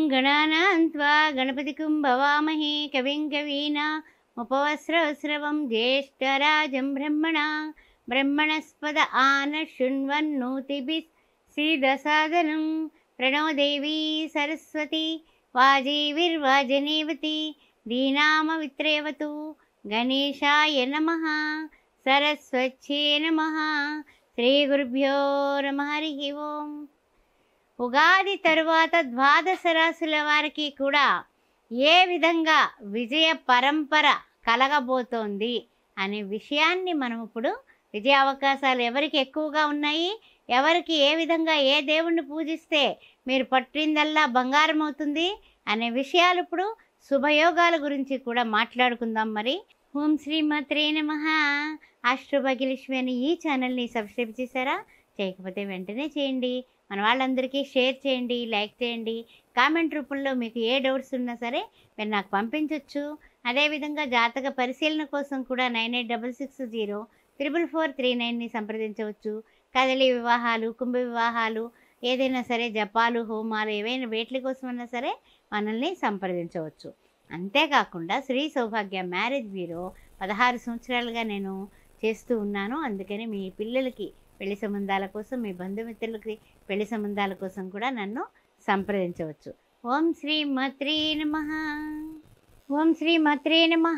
గణానాం త్వా గణపతికుం భవామహే కవిం కవీనా ఉపవస్రవస్రవం జ్యేష్ఠరాజం బ్రహ్మణ బ్రహ్మణస్పద ఆన శృణ్వన్నోతిభిः सीदसादनं प्रणो देवी सरस्वती वाजीविर्वाजनेवती दीनामवित्रेवतु गणेशाय नमः सरस्वत्यै नमः శ్రీగురుభ్యో నమ హరి ఓం ఉగాది తరువాత ద్వాదశ రాశుల వారికి కూడా ఏ విధంగా విజయ పరంపర కలగబోతోంది అనే విషయాన్ని మనం ఇప్పుడు విజయ అవకాశాలు ఎవరికి ఎక్కువగా ఉన్నాయి ఎవరికి ఏ విధంగా ఏ దేవుణ్ణి పూజిస్తే మీరు పట్టిందల్లా బంగారం అవుతుంది అనే విషయాలు ఇప్పుడు శుభయోగాల గురించి కూడా మాట్లాడుకుందాం మరి ఓం శ్రీ మాత్రే నమ ఆశ్రభాగ్యలక్ష్మి అని ఈ ఛానల్ని సబ్స్క్రైబ్ చేశారా చేయకపోతే వెంటనే చేయండి మన వాళ్ళందరికీ షేర్ చేయండి లైక్ చేయండి కామెంట్ రూపంలో మీకు ఏ డౌట్స్ ఉన్నా సరే మీరు నాకు పంపించవచ్చు అదేవిధంగా జాతక పరిశీలన కోసం కూడా nine eight double six zero triple four three నైన్ని సంప్రదించవచ్చు కదలి వివాహాలు కుంభ వివాహాలు ఏదైనా సరే జపాలు హోమాలు ఏవైనా వేట్ల కోసం అన్నా సరే మనల్ని సంప్రదించవచ్చు అంతేకాకుండా శ్రీ సౌభాగ్య మ్యారేజ్ బ్యూరో పదహారు సంవత్సరాలుగా నేను చేస్తూ ఉన్నాను అందుకని మీ పిల్లలకి పెళ్లి సంబంధాల కోసం మీ బంధుమిత్రులకి పెళ్లి సంబంధాల కోసం కూడా నన్ను సంప్రదించవచ్చు ఓం శ్రీ మత్రే నమ ఓం శ్రీ మత్రే నమ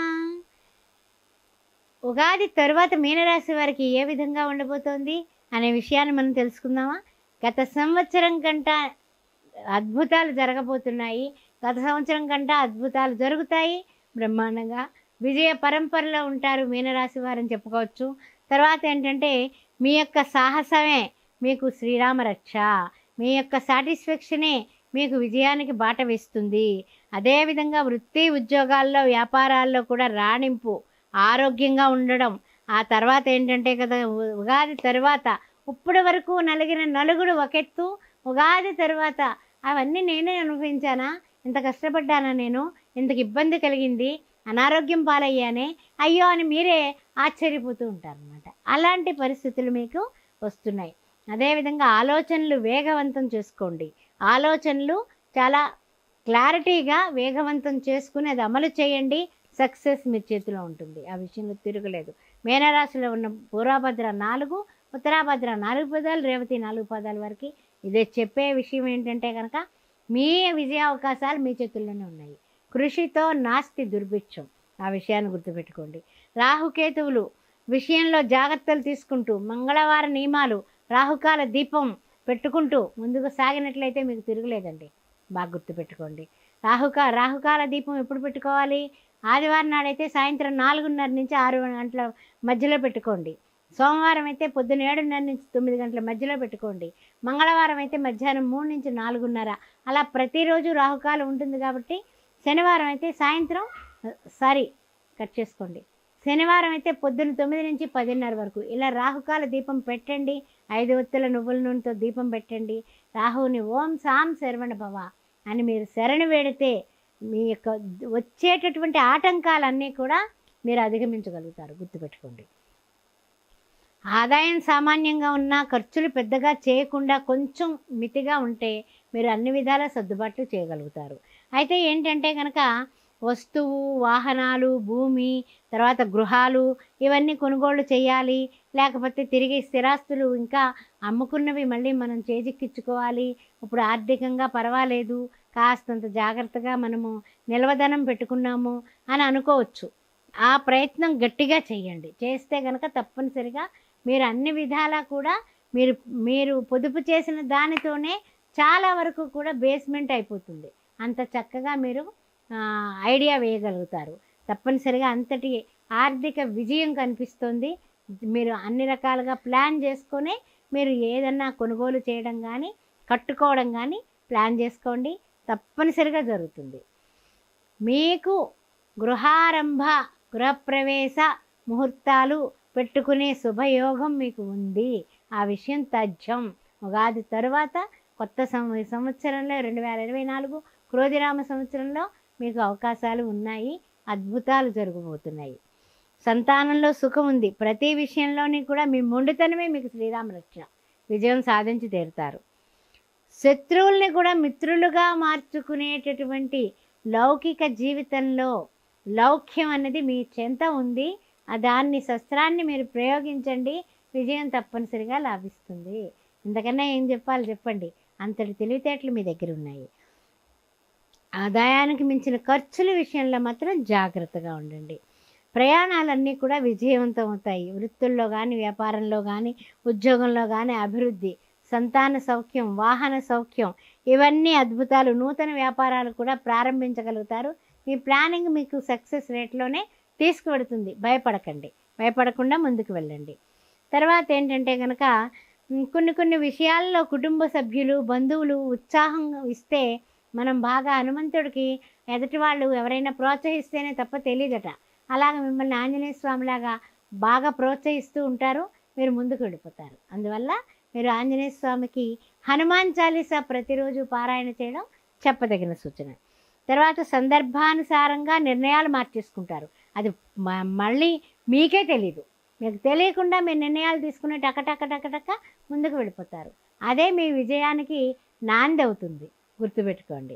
ఉగాది తరువాత మీనరాశి వారికి ఏ విధంగా ఉండబోతోంది అనే విషయాన్ని మనం తెలుసుకుందామా గత సంవత్సరం కంట అద్భుతాలు జరగబోతున్నాయి గత సంవత్సరం కంట అద్భుతాలు జరుగుతాయి బ్రహ్మాండంగా విజయ పరంపరలో ఉంటారు మీనరాశి వారని చెప్పుకోవచ్చు తర్వాత ఏంటంటే మీ యొక్క సాహసమే మీకు శ్రీరామ రక్ష మీ యొక్క సాటిస్ఫాక్షనే మీకు విజయానికి బాట వేస్తుంది అదేవిధంగా వృత్తి ఉద్యోగాల్లో వ్యాపారాల్లో కూడా రాణింపు ఆరోగ్యంగా ఉండడం ఆ తర్వాత ఏంటంటే కదా ఉ- ఉగాది తర్వాత ఇప్పటి వరకు నలిగిన నలుగుడు ఒకెత్తు ఉగాది తర్వాత అవన్నీ నేనే అనుభవించానా ఇంత కష్టపడ్డానా నేను ఇంతకు ఇబ్బంది కలిగింది అనారోగ్యం పాలయ్యానే అయ్యో అని మీరే ఆశ్చర్యపోతూ ఉంటారనమాట అలాంటి పరిస్థితులు మీకు వస్తున్నాయి అదేవిధంగా ఆలోచనలు వేగవంతం చేసుకోండి ఆలోచనలు చాలా క్లారిటీగా వేగవంతం చేసుకుని అది అమలు చేయండి సక్సెస్ మీ చేతిలో ఉంటుంది ఆ విషయంలో తిరగలేదు మేనరాశిలో ఉన్న పూర్వభద్ర నాలుగు ఉత్తరాభద్ర నాలుగు పదాలు రేవతి నాలుగు పదాల వరకు ఇదే చెప్పే విషయం ఏంటంటే కనుక మీ విజయ అవకాశాలు మీ చేతుల్లోనే ఉన్నాయి కృషితో నాస్తి దుర్భిక్షం ఆ విషయాన్ని గుర్తుపెట్టుకోండి రాహుకేతువులు విషయంలో జాగ్రత్తలు తీసుకుంటూ మంగళవార నియమాలు రాహుకాల దీపం పెట్టుకుంటూ ముందుకు సాగినట్లయితే మీకు తిరగలేదండి బాగా గుర్తుపెట్టుకోండి రాహుక రాహుకాల దీపం ఎప్పుడు పెట్టుకోవాలి ఆదివారం నాడైతే సాయంత్రం నాలుగున్నర నుంచి ఆరు గంటల మధ్యలో పెట్టుకోండి సోమవారం అయితే పొద్దున ఏడున్నర నుంచి తొమ్మిది గంటల మధ్యలో పెట్టుకోండి మంగళవారం అయితే మధ్యాహ్నం మూడు నుంచి నాలుగున్నర అలా ప్రతిరోజు రాహుకాలం ఉంటుంది కాబట్టి శనివారం అయితే సాయంత్రం సారీ కట్ చేసుకోండి శనివారం అయితే పొద్దున్న తొమ్మిది నుంచి పదిన్నర వరకు ఇలా రాహుకాల దీపం పెట్టండి ఐదు ఒత్తుల నువ్వుల నూనెతో దీపం పెట్టండి రాహుని ఓం సాం శరవణ భవ అని మీరు శరణు వేడితే మీ యొక్క వచ్చేటటువంటి ఆటంకాలన్నీ కూడా మీరు అధిగమించగలుగుతారు గుర్తుపెట్టుకోండి ఆదాయం సామాన్యంగా ఉన్నా ఖర్చులు పెద్దగా చేయకుండా కొంచెం మితిగా ఉంటే మీరు అన్ని విధాలా సర్దుబాట్లు చేయగలుగుతారు అయితే ఏంటంటే కనుక వస్తువు వాహనాలు భూమి తర్వాత గృహాలు ఇవన్నీ కొనుగోలు చేయాలి లేకపోతే తిరిగి స్థిరాస్తులు ఇంకా అమ్ముకున్నవి మళ్ళీ మనం చేజిక్కించుకోవాలి ఇప్పుడు ఆర్థికంగా పర్వాలేదు కాస్తంత జాగ్రత్తగా మనము నిల్వధనం పెట్టుకున్నాము అని అనుకోవచ్చు ఆ ప్రయత్నం గట్టిగా చేయండి చేస్తే కనుక తప్పనిసరిగా మీరు అన్ని విధాలా కూడా మీరు మీరు పొదుపు చేసిన దానితోనే చాలా వరకు కూడా బేస్మెంట్ అయిపోతుంది అంత చక్కగా మీరు ఆ, ఐడియా వేయగలుగుతారు తప్పనిసరిగా అంతటి ఆర్థిక విజయం కనిపిస్తుంది మీరు అన్ని రకాలుగా ప్లాన్ చేసుకొని మీరు ఏదన్నా కొనుగోలు చేయడం కానీ కట్టుకోవడం కానీ ప్లాన్ చేసుకోండి తప్పనిసరిగా జరుగుతుంది మీకు గృహారంభ గృహప్రవేశ ముహూర్తాలు పెట్టుకునే శుభయోగం మీకు ఉంది ఆ విషయం తథ్యం ఉగాది తరువాత కొత్త సం- సంవత్సరంలో రెండు వేల ఇరవై నాలుగు క్రోధిరామ సంవత్సరంలో మీకు అవకాశాలు ఉన్నాయి అద్భుతాలు జరగబోతున్నాయి సంతానంలో సుఖం ఉంది ప్రతి విషయంలోని కూడా మీ మొండితనమే మీకు శ్రీరామ రక్ష విజయం సాధించి తీరుతారు శత్రువుల్ని కూడా మిత్రులుగా మార్చుకునేటటువంటి లౌకిక జీవితంలో లౌక్యం అనేది మీ చెంత ఉంది ఆ దాన్ని శస్త్రాన్ని మీరు ప్రయోగించండి విజయం తప్పనిసరిగా లాభిస్తుంది ఇంతకన్నా ఏం చెప్పాలి చెప్పండి అంతటి తెలివితేటలు మీ దగ్గర ఉన్నాయి ఆదాయానికి మించిన ఖర్చుల విషయంలో మాత్రం జాగ్రత్తగా ఉండండి ప్రయాణాలన్నీ కూడా విజయవంతం అవుతాయి వృత్తుల్లో కానీ వ్యాపారంలో కానీ ఉద్యోగంలో కానీ అభివృద్ధి సంతాన సౌఖ్యం వాహన సౌఖ్యం ఇవన్నీ అద్భుతాలు నూతన వ్యాపారాలు కూడా ప్రారంభించగలుగుతారు మీ ప్లానింగ్ మీకు సక్సెస్ రేట్లోనే తీసుకువెడుతుంది భయపడకండి భయపడకుండా ముందుకు వెళ్ళండి తర్వాత ఏంటంటే కనుక ఉమ్, కొన్ని కొన్ని విషయాల్లో కుటుంబ సభ్యులు బంధువులు ఉత్సాహం ఇస్తే మనం బాగా హనుమంతుడికి ఎదుటి వాళ్ళు ఎవరైనా ప్రోత్సహిస్తేనే తప్ప తెలియదట అలాగ మిమ్మల్ని ఆంజనేయ స్వామిలాగా బాగా ప్రోత్సహిస్తూ ఉంటారు మీరు ముందుకు వెళ్ళిపోతారు అందువల్ల మీరు ఆంజనేయ స్వామికి హనుమాన్ చాలీసా ప్రతిరోజు పారాయణ చేయడం చెప్పదగిన సూచన తర్వాత సందర్భానుసారంగా నిర్ణయాలు మార్చేసుకుంటారు అది మ- మళ్ళీ మీకే తెలీదు మీకు తెలియకుండా మీరు నిర్ణయాలు తీసుకుని టక టక టక టక ముందుకు వెళ్ళిపోతారు అదే మీ విజయానికి నాంది అవుతుంది గుర్తుపెట్టుకోండి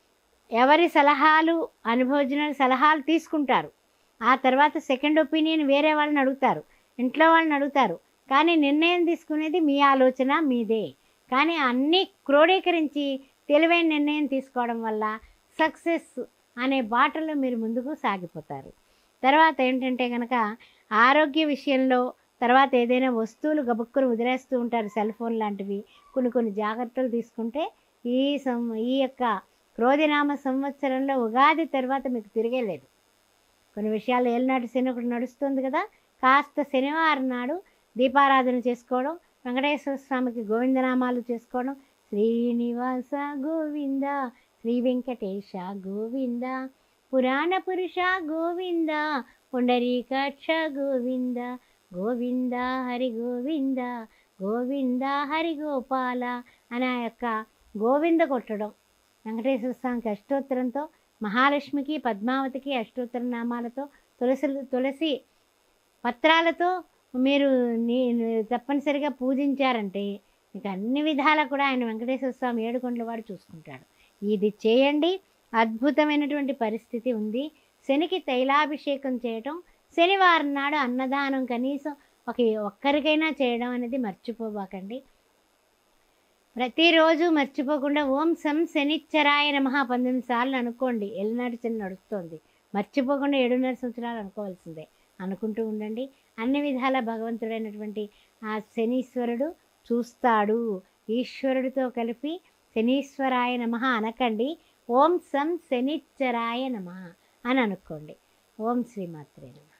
ఎవరి సలహాలు అనుభవజన సలహాలు తీసుకుంటారు ఆ తర్వాత సెకండ్ ఒపీనియన్ వేరే వాళ్ళని అడుగుతారు ఇంట్లో వాళ్ళని అడుగుతారు కానీ నిర్ణయం తీసుకునేది మీ ఆలోచన మీదే కానీ అన్నీ క్రోడీకరించి తెలివైన నిర్ణయం తీసుకోవడం వల్ల సక్సెస్ అనే బాటలో మీరు ముందుకు సాగిపోతారు తర్వాత ఏంటంటే కనుక ఆరోగ్య విషయంలో తర్వాత ఏదైనా వస్తువులు గబుక్కులు వదిలేస్తూ ఉంటారు సెల్ ఫోన్ లాంటివి కొన్ని కొన్ని జాగ్రత్తలు తీసుకుంటే ఈ సం ఈ యొక్క క్రోధినామ సంవత్సరంలో ఉగాది తర్వాత మీకు తిరిగేలేదు కొన్ని విషయాలు ఏలినాటి శని ఒకటి నడుస్తుంది కదా కాస్త శనివారం నాడు దీపారాధన చేసుకోవడం వెంకటేశ్వర స్వామికి గోవిందనామాలు చేసుకోవడం శ్రీనివాస గోవింద శ్రీ వెంకటేశ గోవింద పురాణ పురుష గోవింద పుండరీకాక్ష గోవింద గోవింద హరి గోవింద గోవింద హరి గోపాల అనే ఆ యొక్క గోవింద కొట్టడం వెంకటేశ్వర స్వామికి అష్టోత్తరంతో మహాలక్ష్మికి పద్మావతికి అష్టోత్తర నామాలతో తులసి తులసి పత్రాలతో మీరు నీ తప్పనిసరిగా పూజించారంటే మీకు అన్ని విధాలా కూడా ఆయన వెంకటేశ్వర స్వామి ఏడుకొండల వాడు చూసుకుంటాడు ఇది చేయండి అద్భుతమైనటువంటి పరిస్థితి ఉంది శనికి తైలాభిషేకం చేయటం శనివారం నాడు అన్నదానం కనీసం ఒక ఒక్కరికైనా చేయడం అనేది మర్చిపోబాకండి ప్రతిరోజు మర్చిపోకుండా ఓం సం శనిచ్చరాయ నమః పంతొమ్మిది సార్లు అనుకోండి ఎల్నాటి శని నడుస్తోంది మర్చిపోకుండా ఏడున్నర సంవత్సరాలు అనుకోవాల్సిందే అనుకుంటూ ఉండండి అన్ని విధాల భగవంతుడైనటువంటి ఆ శనీశ్వరుడు చూస్తాడు ఈశ్వరుడితో కలిపి శనీశ్వరాయ నమః అనకండి ఓం సం శనిచ్చరాయ నమః అని అనుకోండి ఓం శ్రీమాత్రే నమః